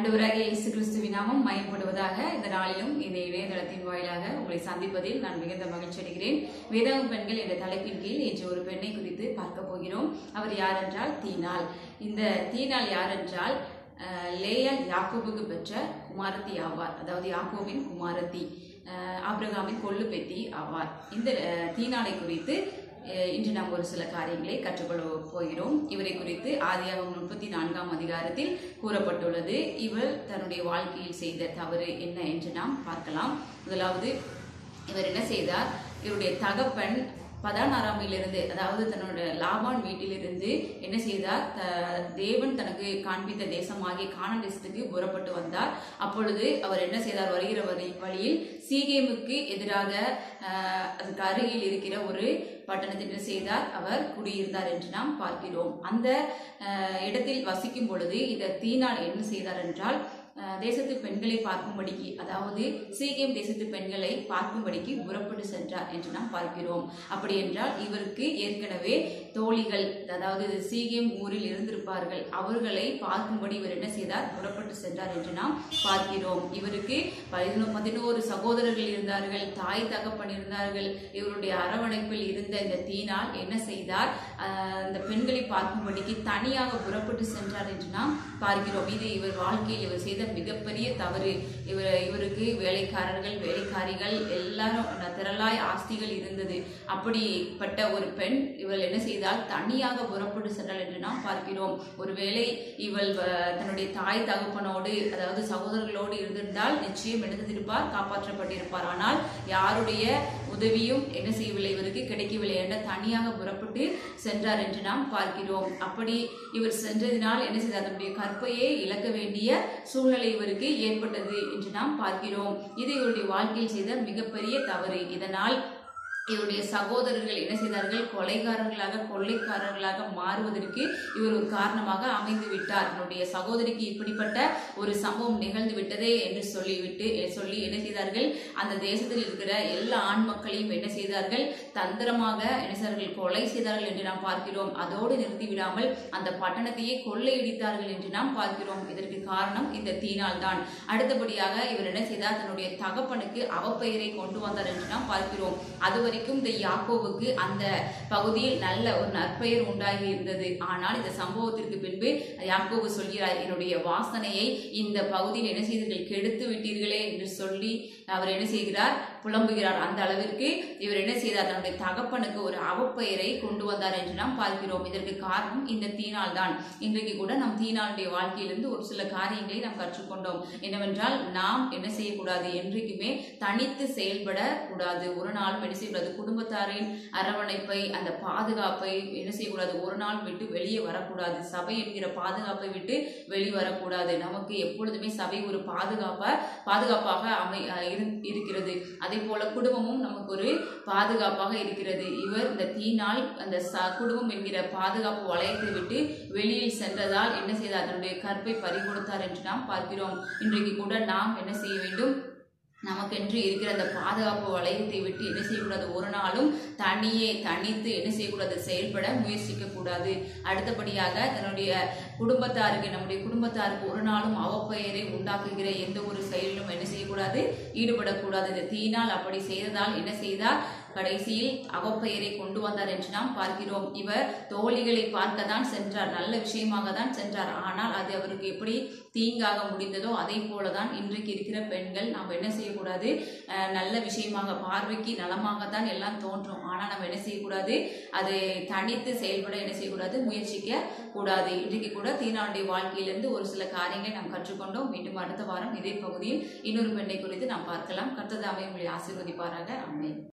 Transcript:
ஆண்டவராகிய இயேசு கிறிஸ்துவின் நாமம் மயப்படுவதாக இந்த நாளிலும் இந்த இணையதளத்தின் வாயிலாக உங்களை சந்திப்பதில் நான் மிகுந்த மகிழ்ச்சி அடைகிறேன் வேதாகம் பெண்கள் என்ற தலைப்பின் கீழ் இன்று ஒரு பெண்ணை குறித்து பார்க்க போகிறோம் அவர் யார் என்றால் தீனாள் இந்த தீனாள் யார் என்றால் அஹ், லேயாள் யாக்கோபுக்கு பெற்ற குமாரத்தி ஆவார் அதாவது யாக்கோபின் குமாரத்தி அஹ், ஆபிரகாமின் கொள்ளு பெத்தி ஆவார் இந்த அஹ், தீனாளை குறித்து அஹ், இன்று நாம் ஒரு சில காரியங்களை கற்றுக்கொள்ள போகிறோம் இவரை குறித்து ஆதியாகமம் முப்பத்தி நான்காம் அதிகாரத்தில் கூறப்பட்டுள்ளது இவர் தன்னுடைய வாழ்க்கையில் செய்த தவறு என்ன என்று நாம் பார்க்கலாம் முதலாவது இவர் என்ன செய்தார் இவருடைய தகப்பன் பதானாராமிலிருந்து அதாவது தன்னோட லாபான் வீட்டிலிருந்து என்ன செய்தார் த- தேவன் தனக்கு காண்பித்த தேசமாகிய கானான் தேசத்துக்கு புறப்பட்டு வந்தார் அப்பொழுது அவர் என்ன செய்தார் வருகிற வழி வழியில் சீகேமுக்கு எதிராக ஆஹ், அதுக்கு அருகில் இருக்கிற ஒரு பட்டணத்தில் என்ன செய்தார் அவர் குடியிருந்தார் என்று நாம் பார்க்கிறோம் அந்த ஆஹ், இடத்தில் வசிக்கும் பொழுது இந்த தீனால் என்ன செய்தார் என்றால் ஆஹ், தேசத்து பெண்களை பார்க்கும்படிக்கு அதாவது சீகேம் தேசத்து பெண்களை பார்க்கும்படிக்கு புறப்பட்டு சென்றார் என்று நாம் பார்க்கிறோம் அப்படி என்றால் இவருக்கு ஏற்கனவே தோழிகள் அதாவது சீகேம் ஊரில் இருந்திருப்பார்கள் அவர்களை பார்க்கும்படி இவர் என்ன செய்தார் புறப்பட்டு சென்றார் என்று நாம் பார்க்கிறோம் இவருக்கு பதினோ பதினோரு சகோதரர்கள் இருந்தார்கள் தாய் தகப்பன் இருந்தார்கள் இவருடைய அரவணைப்பில் இருந்த இந்த தீனால் என்ன செய்தார் ஆஹ், இந்த பெண்களை பார்க்கும்படிக்கு தனியாக புறப்பட்டு சென்றார் என்று நாம் பார்க்கிறோம் இது இவர் வாழ்க்கையில் இவர் செய்த மிகப்பெரிய தவறு இவர் இவருக்கு வேலைக்காரர்கள் வேலைக்காரிகள் எல்லாரும் திரளாய் ஆஸ்திகள் இருந்தது அப்படிப்பட்ட ஒரு பெண் இவள் என்ன செய்தால் தனியாக புறப்பட்டு சென்றாள் என்று நாம் பார்க்கிறோம் ஒருவேளை இவள் வ- தன்னுடைய தாய் தகப்பனோடு அதாவது சகோதரர்களோடு இருந்திருந்தால் நிச்சயம் எடுத்திருப்பார் காப்பாற்றப்பட்டிருப்பார் ஆனால் யாருடைய உதவியும் என்ன செய்யவில்லை இவருக்கு கிடைக்கவில்லை என்ற தனியாக புறப்பட்டு சென்றார் என்று நாம் பார்க்கிறோம் அப்படி இவர் சென்றதினால் என்ன செய்தார் தன்னுடைய கற்பையே இழக்க வேண்டிய சூழ்நிலை இவருக்கு ஏற்பட்டது என்று நாம் பார்க்கிறோம் இது இவருடைய வாழ்க்கையில் செய்த மிகப்பெரிய தவறு இதனால் இவருடைய சகோதரர்கள் என்ன செய்தார்கள் கொலைகாரர்களாக கொள்ளைக்காரர்களாக மாறுவதற்கு இவர் ஒரு காரணமாக அமைந்து விட்டார் தன்னுடைய சகோதரிக்கு இப்படிப்பட்ட ஒரு சம்பவம் நிகழ்ந்து விட்டதே என்று சொல்லிவிட்டு சொல்லி என்ன செய்தார்கள் அந்த தேசத்தில் இருக்கிற எல்லா ஆண் மக்களையும் என்ன செய்தார்கள் தந்திரமாக என்ன செய்தார்கள் கொலை செய்தார்கள் என்று நாம் பார்க்கிறோம் அதோடு நிறுத்தி விடாமல் அந்த பட்டணத்தையே கொள்ளையடித்தார்கள் என்று நாம் பார்க்கிறோம் இதற்கு காரணம் இந்த தீனால் தான் அடுத்தபடியாக இவர் என்ன செய்தார் தன்னுடைய தகப்பனுக்கு அவப்பெயரை கொண்டு வந்தார் என்று நாம் பார்க்கிறோம் அது வரைக்கும் இந்த யாக்கோவுக்கு அந்த பகுதியில் நல்ல ஒரு நற்பெயர் உண்டாகி இருந்தது ஆனால் இந்த சம்பவத்திற்கு பின்பு யாக்கோவு சொல்கிறார் என்னுடைய வாசனையை இந்த பகுதியில் என்ன செய்தீர்கள் கெடுத்து விட்டீர்களே என்று சொல்லி அவர் என்ன செய்கிறார் புலம்புகிறார் அந்த அளவிற்கு இவர் என்ன செய்தார் தன்னுடைய தகப்பனுக்கு ஒரு அவப்பெயரை கொண்டு வந்தார் என்று நாம் பார்க்கிறோம் இதற்கு காரணம் இந்த தீனால் தான் இன்றைக்கு கூட நம் தீனாளுடைய வாழ்க்கையிலிருந்து ஒரு சில காரியங்களை நாம் கற்றுக்கொண்டோம் என்னவென்றால் நாம் என்ன செய்யக்கூடாது என்றைக்குமே தனித்து செயல்பட கூடாது ஒரு நாளும் என்ன செய்யக்கூடாது குடும்பத்தாரின் அரவணைப்பை அந்த பாதுகாப்பை என்ன செய்யக்கூடாது ஒரு நாள் விட்டு வெளியே வரக்கூடாது சபை என்கிற பாதுகாப்பை விட்டு வெளிவரக்கூடாது நமக்கு எப்பொழுதுமே சபை ஒரு பாதுகாப்பா பாதுகாப்பாக அமை அஹ் இரு- இருக்கிறது அதே போல குடும்பமும் நமக்கு ஒரு பாதுகாப்பாக இருக்கிறது இவர் இந்த தீனால் அந்த ச குடும்பம் என்கிற பாதுகாப்பு வளையத்தை விட்டு வெளியில் சென்றதால் என்ன செய்தார் தன்னுடைய கற்பை பறிகொடுத்தார் என்று நாம் பார்க்கிறோம் இன்றைக்கு கூட நாம் என்ன செய்ய வேண்டும் நமக்கென்று இருக்கிற அந்த பாதுகாப்பு வளையத்தை விட்டு என்ன செய்யக்கூடாது ஒரு நாளும் தனியே தனித்து என்ன செய்யக்கூடாது செயல்பட முயற்சிக்க கூடாது அடுத்தபடியாக தன்னுடைய குடும்பத்தாருக்கு நம்முடைய குடும்பத்தாருக்கு ஒரு நாளும் அவப்பெயரை உண்டாக்குகிற எந்த ஒரு செயலிலும் என்ன செய்யக்கூடாது ஈடுபடக்கூடாது இந்த தீனால் அப்படி செய்ததால் என்ன செய்தார் கடைசியில் அவப்பெயரை கொண்டு வந்தார் என்று நாம் பார்க்கிறோம் இவர் தோழிகளை பார்க்க தான் சென்றார் நல்ல விஷயமாக தான் சென்றார் ஆனால் அது அவருக்கு எப்படி தீங்காக முடிந்ததோ அதே போலதான் இன்றைக்கு இருக்கிற பெண்கள் நாம் என்ன செய்யக்கூடாது அஹ், நல்ல விஷயமாக பார்வைக்கு நலமாக தான் எல்லாம் தோன்றும் ஆனால் நம்ம என்ன செய்யக்கூடாது அதை தனித்து செயல்பட என்ன செய்யக்கூடாது முயற்சிக்க கூடாது இன்றைக்கு கூட தீனாளுடைய வாழ்க்கையிலிருந்து ஒரு சில காரியங்களை நாம் கற்றுக்கொண்டோம் மீண்டும் அடுத்த வாரம் இதே பகுதியில் இன்னொரு பெண்ணை குறித்து நாம் பார்க்கலாம் கர்த்ததாமே உங்களை ஆசீர்வதிப்பாராக அம்மே